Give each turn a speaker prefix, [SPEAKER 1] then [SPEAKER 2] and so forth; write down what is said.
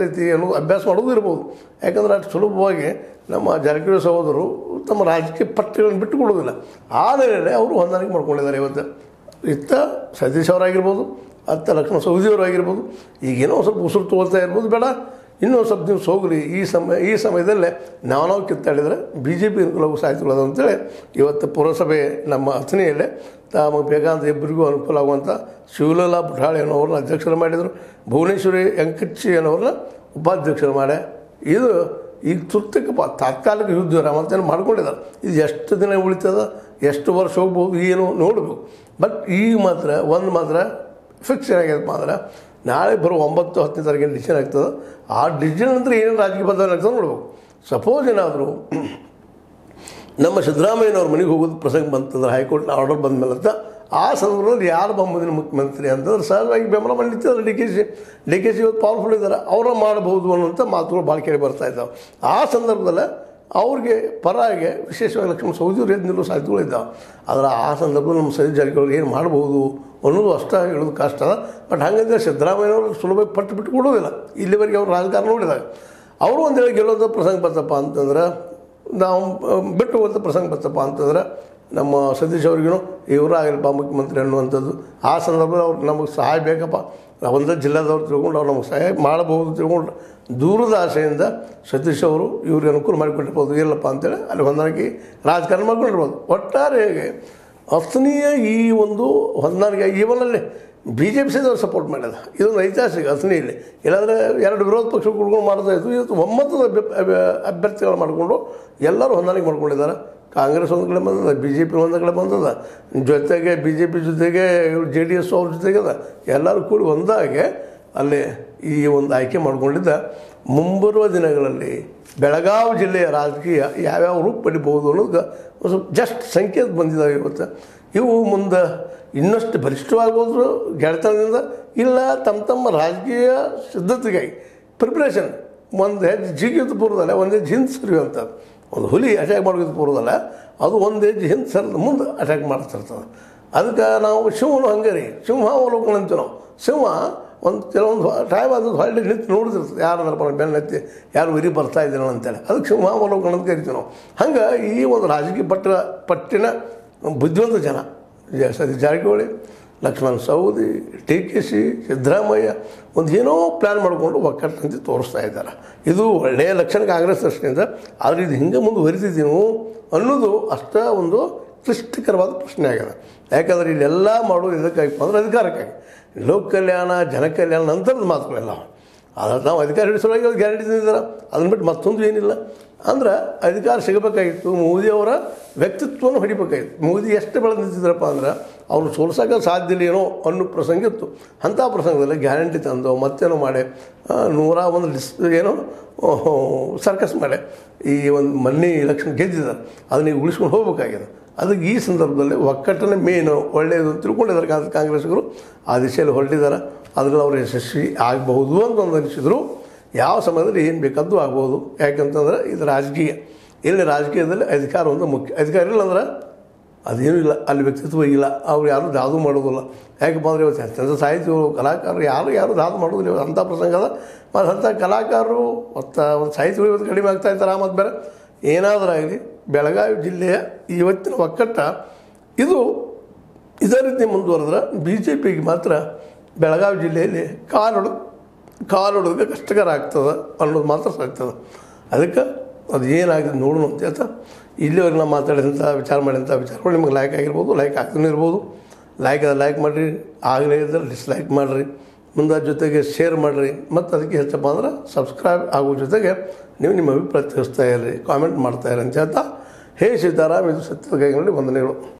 [SPEAKER 1] ಎಷ್ಟೈತಿ ಅನ್ನೋದು ಅಭ್ಯಾಸ ಮಾಡೋದು ಇರ್ಬೋದು ಯಾಕಂದ್ರೆ ಅಷ್ಟು ಸುಲಭವಾಗಿ ನಮ್ಮ ಜಾರಕಿಹೊಳಿ ಸಹೋದರರು ತಮ್ಮ ರಾಜಕೀಯ ಪಟ್ಟಗಳನ್ನು ಬಿಟ್ಟು ಕೊಡೋದಿಲ್ಲ ಆ ನೆಲೆಯಲ್ಲಿ ಅವರು ಹೊಂದಾಣಿಕೆ ಮಾಡ್ಕೊಂಡಿದ್ದಾರೆ ಇವತ್ತು ಇತ್ತ ಸತೀಶ್ ಅವರಾಗಿರ್ಬೋದು ಅತ್ತ ಲಕ್ಷ್ಮಣ ಸವದಿಯವರಾಗಿರ್ಬೋದು ಈಗೇನೋ ಸ್ವಲ್ಪ ಉಸಿರು ತಗೊಳ್ತಾ ಇರ್ಬೋದು ಬೇಡ ಇನ್ನೂ ಸ್ವಲ್ಪ ದಿವಸ ಹೋಗಲಿ ಈ ಸಮಯ ಈ ಸಮಯದಲ್ಲೇ ನಾವು ನಾವು ಕಿತ್ತಾಡಿದರೆ ಬಿ ಜೆ ಪಿ ಅನುಕೂಲವು ಸಾಹಿತ್ಯಗಳದು ಅಂತೇಳಿ ಇವತ್ತು ಪುರಸಭೆ ನಮ್ಮ ಅಥಣಿಯಲ್ಲೇ ತಮಗೆ ಬೇಕಾದ ಇಬ್ಬರಿಗೂ ಅನುಕೂಲ ಆಗುವಂಥ ಶಿವಲಲಾ ಬುಠಾಳಿ ಅನ್ನೋರನ್ನ ಅಧ್ಯಕ್ಷರು ಮಾಡಿದರು ಭುವನೇಶ್ವರಿ ವೆಂಕಚ್ಚಿ ಅನ್ನೋರನ್ನ ಉಪಾಧ್ಯಕ್ಷರು ಮಾಡಿ ಇದು ಈಗ ತುರ್ತಕ್ಕಪ್ಪ ತಾತ್ಕಾಲಿಕ ಯುದ್ಧ ವಿರಾಮ ಮಾಡ್ಕೊಂಡಿದ್ದಾರೆ ಇದು ಎಷ್ಟು ದಿನ ಉಳಿತದ ಎಷ್ಟು ವರ್ಷ ಹೋಗ್ಬೋದು ಏನು ನೋಡಬೇಕು ಬಟ್ ಈಗ ಮಾತ್ರ ಒಂದು ಮಾತ್ರ ಫಿಕ್ಸ್ ಏನಾಗ್ಯದಪ್ಪ ಅಂದ್ರೆ ನಾಳೆ ಬರೋ ಒಂಬತ್ತು ಹತ್ತನೇ ತಾರೀಕಿನ ಡಿಸಿಷನ್ ಆಗ್ತದೆ ಆ ಡಿಸಿಷನ್ ನಂತರ ಏನೇನು ರಾಜಕೀಯ ಬದಲಾವಣೆ ಆಗ್ತದೆ ನೋಡ್ಬೇಕು ಸಪೋಸ್ ಏನಾದರೂ ನಮ್ಮ ಸಿದ್ದರಾಮಯ್ಯನವ್ರ ಮನೆಗೆ ಹೋಗೋದು ಪ್ರಸಂಗ ಬಂತಂದ್ರೆ ಹೈಕೋರ್ಟ್ನ ಆರ್ಡರ್ ಬಂದ ಮೇಲೆ ಅಂತ ಆ ಸಂದರ್ಭದಲ್ಲಿ ಯಾರು ಮುಂದಿನ ಮುಖ್ಯಮಂತ್ರಿ ಅಂತಂದ್ರೆ ಸಹಜವಾಗಿ ಬೆಂಬಲ ಮಾಡಿ ನಿಂತಿದ್ದಾರೆ D K C D K C ಇವತ್ತು ಪವರ್ಫುಲ್ ಇದ್ದಾರೆ ಅವರ ಮಾಡಬಹುದು ಅನ್ನುವಂಥ ಮಾತುಗಳು ಭಾಳ ಕೇಳಿ ಬರ್ತಾ ಇದ್ದಾವೆ ಆ ಸಂದರ್ಭದಲ್ಲಿ ಅವ್ರಿಗೆ ಪರಾಗೆ ವಿಶೇಷವಾಗಿ ಲಕ್ಷ್ಮಣ ಸೌದಿಯವ್ರು ಎದ್ದು ನಿಲ್ಲೋ ಸಾಧ್ಯತೆಗಳು ಇದ್ದಾವೆ ಆದರೆ ಆ ಸಂದರ್ಭದಲ್ಲಿ ನಮ್ಮ ಸರಿ ಜಾರಕಿಹೊಳಿ ಏನು ಮಾಡ್ಬೋದು ಅನ್ನೋದು ಅಷ್ಟ ಹೇಳೋದು ಕಷ್ಟ ಅದ ಬಟ್ ಹಾಗಂದ್ರೆ ಸಿದ್ದರಾಮಯ್ಯನವರು ಸುಲಭ ಪಟ್ಟು ಬಿಟ್ಟು ಕೊಡೋದಿಲ್ಲ ಇಲ್ಲಿವರೆಗೆ ಅವ್ರು ರಾಜಕಾರಣ ನೋಡಿದಾಗ ಅವರು ಒಂದು ಹೇಳಿ ಗೆಲ್ಲೋದು ಪ್ರಸಂಗ ಬರ್ತಪ್ಪ ಅಂತಂದ್ರೆ ನಾವು ಆ, ಬಿಟ್ಟು ಹೋದಂಥ ಪ್ರಸಂಗ ಬರ್ತಪ್ಪ ಅಂತಂದ್ರೆ ನಮ್ಮ ಸತೀಶ್ ಅವ್ರಿಗೂ ಇವರು ಆಗಿರಪ್ಪ ಮುಖ್ಯಮಂತ್ರಿ ಅನ್ನುವಂಥದ್ದು ಆ ಸಂದರ್ಭದಲ್ಲಿ ಅವ್ರು ನಮಗೆ ಸಹಾಯ ಬೇಕಪ್ಪ ನಾವು ಒಂದೇ ಜಿಲ್ಲಾದವ್ರು ತಿಳ್ಕೊಂಡು ಅವ್ರು ನಮಗೆ ಸಹಾಯ ಮಾಡಬಹುದು ತಿಳ್ಕೊಂಡು ದೂರದ ಆಸೆಯಿಂದ ಸತೀಶ್ ಅವರು ಇವ್ರಿಗೆ ಅನುಕೂಲ ಮಾಡಿಕೊಟ್ಟಿರ್ಬೋದು ಇಲ್ಲಪ್ಪ ಅಂತೇಳಿ ಅಲ್ಲಿ ಹೊಂದಾಣಿಕೆ ರಾಜಕಾರಣ ಮಾಡ್ಕೊಂಡಿರ್ಬೋದು ಒಟ್ಟಾರೆಯಾಗಿ ಅರ್ಥನೀಯ ಈ ಒಂದು ಹೊಂದಾಣಿಕೆ ಇವನಲ್ಲಿ ಬಿ ಜೆ ಪಿ ಸಹಿತ ಸಪೋರ್ಟ್ ಮಾಡ್ಯದ ಇದೊಂದು ಐತಿಹಾಸಿಕ ಅರ್ಥನಿಯಲ್ಲಿ ಇಲ್ಲಾಂದರೆ ಎರಡು ವಿರೋಧ ಪಕ್ಷ ಕುಡ್ಕೊಂಡು ಮಾಡ್ತಾ ಇತ್ತು ಇವತ್ತು ಒಮ್ಮತದ ಅಭ್ಯ- ಅಭ್ಯ- ಅಭ್ಯರ್ಥಿಗಳು ಮಾಡಿಕೊಂಡು ಎಲ್ಲರೂ ಹೊಂದಾಣಿಕೆ ಮಾಡ್ಕೊಂಡಿದ್ದಾರೆ ಕಾಂಗ್ರೆಸ್ ಒಂದು ಕಡೆ ಬಂದದ ಬಿ ಜೆ ಪಿ ಒಂದು ಕಡೆ ಬಂದದ ಜೊತೆಗೆ ಬಿ ಜೆ ಪಿ ಜೊತೆಗೆ ಜೆ ಡಿ ಎಸ್ ಅವ್ರ ಜೊತೆಗೆ ಅದ ಎಲ್ಲರೂ ಕೂಡಿ ಒಂದಾಗೆ ಅಲ್ಲಿ ಈ ಒಂದು ಆಯ್ಕೆ ಮಾಡಿಕೊಂಡಿದ್ದ ಮುಂಬರುವ ದಿನಗಳಲ್ಲಿ ಬೆಳಗಾವಿ ಜಿಲ್ಲೆಯ ರಾಜಕೀಯ ಯಾವ್ಯಾವ ರೂಪ ಪಡಿಬೋದು ಅನ್ನೋದು ಒಂದು ಸ್ವಲ್ಪ ಜಸ್ಟ್ ಸಂಕೇತ ಬಂದಿದ್ದಾವೆ ಇವತ್ತು ಇವು ಮುಂದೆ ಇನ್ನಷ್ಟು ಬಲಿಷ್ಠವಾಗ್ಬೋದು ಗೆಳೆತನದಿಂದ ಇಲ್ಲ ತಮ್ಮ ತಮ್ಮ ರಾಜಕೀಯ ಸಿದ್ಧತೆಗಾಗಿ ಪ್ರಿಪ್ರೇಷನ್ ಒಂದು ಹೆಜ್ಜೆ ಜಿಗಿಯೋದು ಪೂರ್ವದಲ್ಲ ಒಂದು ಹೆಜ್ಜೆ ಹಿಂದೆ ಸರಿಯುವಂಥದ್ದು ಒಂದು ಹುಲಿ ಅಟ್ಯಾಕ್ ಮಾಡೋದು ಪೂರ್ವದಲ್ಲ ಅದು ಒಂದು ಹೆಜ್ಜೆ ಹಿಂದೆ ಸರಿದ ಮುಂದೆ ಅಟ್ಯಾಕ್ ಮಾಡ್ತಿರ್ತದೆ ಅದಕ್ಕೆ ನಾವು ಸಿಂಹನು ಹಂಗೆ ರೀ ಸಿಂಹ ಅವಲೋಕನ ಅಂತೀವಿ ನಾವು ಸಿಂಹ ಒಂದು ಕೆಲವೊಂದು ಟೈಮ್ ಅದು ಹೊಳ್ಳಿ ನಿಂತು ನೋಡಿದಿರ್ತದೆ ಯಾರು ಅದರಪ್ಪ ಬೆನ್ನ ಎತ್ತಿ ಯಾರು ಉರಿ ಬರ್ತಾ ಇದ್ದೀರ ಅಂತೇಳಿ ಅದಕ್ಕೆ ಸಿಂಹ ಅವಲೋಕನ ಅಂತ ಕರಿತೀವಿ ನಾವು ಹಂಗೆ ಈ ಒಂದು ರಾಜಕೀಯ ಪಟ್ಟ ಪಟ್ಟಿನ ಬುದ್ಧಿವಂತ ಜನ ಜ- Satish Jarkiholi Lakshman Savadi T K C Siddaramaiah ಒಂದು ಏನೋ ಪ್ಲ್ಯಾನ್ ಮಾಡಿಕೊಂಡು ಒಕ್ಕಟ್ಟಂತೆ ತೋರಿಸ್ತಾ ಇದ್ದಾರೆ ಇದು ಒಳ್ಳೆಯ ಲಕ್ಷಣ ಕಾಂಗ್ರೆಸ್ ದೃಷ್ಟಿಯಿಂದ ಆದರೆ ಇದು ಹಿಂಗೆ ಮುಂದುವರಿತಿದ್ದೀವಿ ಅನ್ನೋದು ಅಷ್ಟ ಒಂದು ಕ್ಲಿಷ್ಟಕರವಾದ ಪ್ರಶ್ನೆ ಆಗ್ಯದ ಯಾಕಂದ್ರೆ ಇಲ್ಲೆಲ್ಲ ಮಾಡೋದು ಇದಕ್ಕಾಗಿ ಅಂದ್ರೆ ಅಧಿಕಾರಕ್ಕಾಗಿ ಲೋಕ ಕಲ್ಯಾಣ ಜನ ಕಲ್ಯಾಣ ನಂತರದ ಮಾತುಗಳೆಲ್ಲ ಆದರೆ ನಾವು ಅಧಿಕಾರ ಹಿಡಿಸೋವಾಗಿ ಅದು ಗ್ಯಾರಂಟಿ ತಂದಿದ್ದಾರೆ ಅದನ್ನ ಬಿಟ್ಟು ಮತ್ತೊಂದು ಏನಿಲ್ಲ ಅಂದ್ರೆ ಅಧಿಕಾರ ಸಿಗಬೇಕಾಗಿತ್ತು ಮೋದಿಯವರ ವ್ಯಕ್ತಿತ್ವವನ್ನು ಹೊಡಿಬೇಕಾಗಿತ್ತು ಮೋದಿ ಎಷ್ಟು ಬೆಳೆದು ನಿಂತಿದ್ರಪ್ಪ ಅಂದ್ರೆ ಅವ್ರು ಸೋಲ್ಸೋಕೆ ಸಾಧ್ಯ ಇಲ್ಲ ಏನೋ ಅನ್ನೋ ಪ್ರಸಂಗ ಇತ್ತು ಅಂಥ ಪ್ರಸಂಗದಲ್ಲಿ ಗ್ಯಾರಂಟಿ ತಂದು ಮತ್ತೇನೋ ಮಾಡಿ ಆ, ನೂರ ಒಂದು ಡಿಸ್ ಏನೋ ಸರ್ಕಸ್ ಮಾಡಿ ಈ ಒಂದು ಮೊನ್ನೆ ಎಲೆಕ್ಷನ್ ಗೆದ್ದಿದ್ದಾರೆ ಅದನ್ನ ಈಗ ಉಳಿಸ್ಕೊಂಡು ಹೋಗ್ಬೇಕಾಗಿದೆ ಅದಕ್ಕೆ ಈ ಸಂದರ್ಭದಲ್ಲಿ ಒಕ್ಕಟ್ಟನೆ ಮೇನು ಒಳ್ಳೆಯದು ಅಂತ ತಿಳ್ಕೊಂಡಿದ್ದಾರೆ ಕಾಂಗ್ರೆಸ್ ಕಾಂಗ್ರೆಸ್ಸಿಗರು ಆ ದಿಶೆಯಲ್ಲಿ ಹೊರಟಿದ್ದಾರೆ ಅದರಲ್ಲಿ ಅವರು ಯಶಸ್ವಿ ಆಗಬಹುದು ಅಂತ ಒಂದು ಅನಿಸಿದ್ರು ಯಾವ ಸಮಯದಲ್ಲಿ ಏನು ಬೇಕಾದ್ದು ಆಗ್ಬೋದು ಯಾಕಂತಂದ್ರೆ ಇದು ರಾಜಕೀಯ ಇಲ್ಲಿ ರಾಜಕೀಯದಲ್ಲಿ ಅಧಿಕಾರ ಒಂದು ಮುಖ್ಯ ಅಧಿಕಾರ ಇಲ್ಲ ಅಂದ್ರೆ ಅದೇನೂ ಇಲ್ಲ ಅಲ್ಲಿ ವ್ಯಕ್ತಿತ್ವ ಇಲ್ಲ ಅವ್ರು ಯಾರು ದಾದು ಮಾಡೋದಿಲ್ಲ ಯಾಕಪ್ಪ ಅಂದರೆ ಇವತ್ತು ಎಂಥ ಸಾಹಿತ್ಯಗಳು ಕಲಾಕಾರರು ಯಾರು ಯಾರು ದಾದು ಮಾಡೋದಿಲ್ಲ ಇವತ್ತು ಅಂಥ ಪ್ರಸಂಗ ಅದ ಮತ್ತು ಅಂಥ ಕಲಾಕಾರರು ಮತ್ತು ಒಂದು ಸಾಹಿತ್ಯಗಳು ಇವತ್ತು ಕಡಿಮೆ ಆಗ್ತಾ ಇದ್ದಾರೆ ಮತ್ತು ಬೇರೆ ಏನಾದರೂ ಆಗಲಿ ಬೆಳಗಾವಿ ಜಿಲ್ಲೆಯ ಇವತ್ತಿನ ಒಕ್ಕಟ್ಟ ಇದು ಇದೇ ರೀತಿ ಮುಂದುವರೆದ್ರೆ ಬಿ ಜೆ ಪಿಗೆ ಮಾತ್ರ ಬೆಳಗಾವಿ ಜಿಲ್ಲೆಯಲ್ಲಿ ಕಾಲೊಡ ಕಾಲೊಡೋದಕ್ಕೆ ಕಷ್ಟಕರ ಆಗ್ತದೆ ಅನ್ನೋದು ಮಾತ್ರ ಸಾಗ್ತದೆ ಅದಕ್ಕೆ ಅದು ಏನಾಗಿದೆ ನೋಡೋಣ ಅಂತ ಹೇಳ್ತಾ ಇಲ್ಲಿವರೆಗೆ ನಾವು ಮಾತಾಡಿದಂಥ ವಿಚಾರ ಮಾಡಿದಂಥ ವಿಚಾರಗಳು ನಿಮಗೆ ಲೈಕ್ ಆಗಿರ್ಬೋದು ಲೈಕ್ ಆಗ್ತಾನೆ ಇರ್ಬೋದು ಲೈಕ್ ಅದ ಲೈಕ್ ಮಾಡಿರಿ ಆಗಲೇ ಇದ್ದರೆ ಡಿಸ್ಲೈಕ್ ಮಾಡಿರಿ ಮುಂದೆ ಜೊತೆಗೆ ಶೇರ್ ಮಾಡಿರಿ ಮತ್ತು ಅದಕ್ಕೆ ಹೆಚ್ಚಪ್ಪ ಅಂದ್ರೆ ಸಬ್ಸ್ಕ್ರೈಬ್ ಆಗೋ ಜೊತೆಗೆ ನೀವು ನಿಮ್ಮ ಅಭಿಪ್ರಾಯ ತಿಳಿಸ್ತಾ ಇರ್ರಿ ಕಾಮೆಂಟ್ ಮಾಡ್ತಾ ಇರಿ ಅಂತ ಹೇಳ್ತಾ ಹೇ ಸೀತಾರಾಮ್ ಇದು ಸತ್ಯದ ಕೈಗಳಲ್ಲಿ ವಂದನೆಗಳು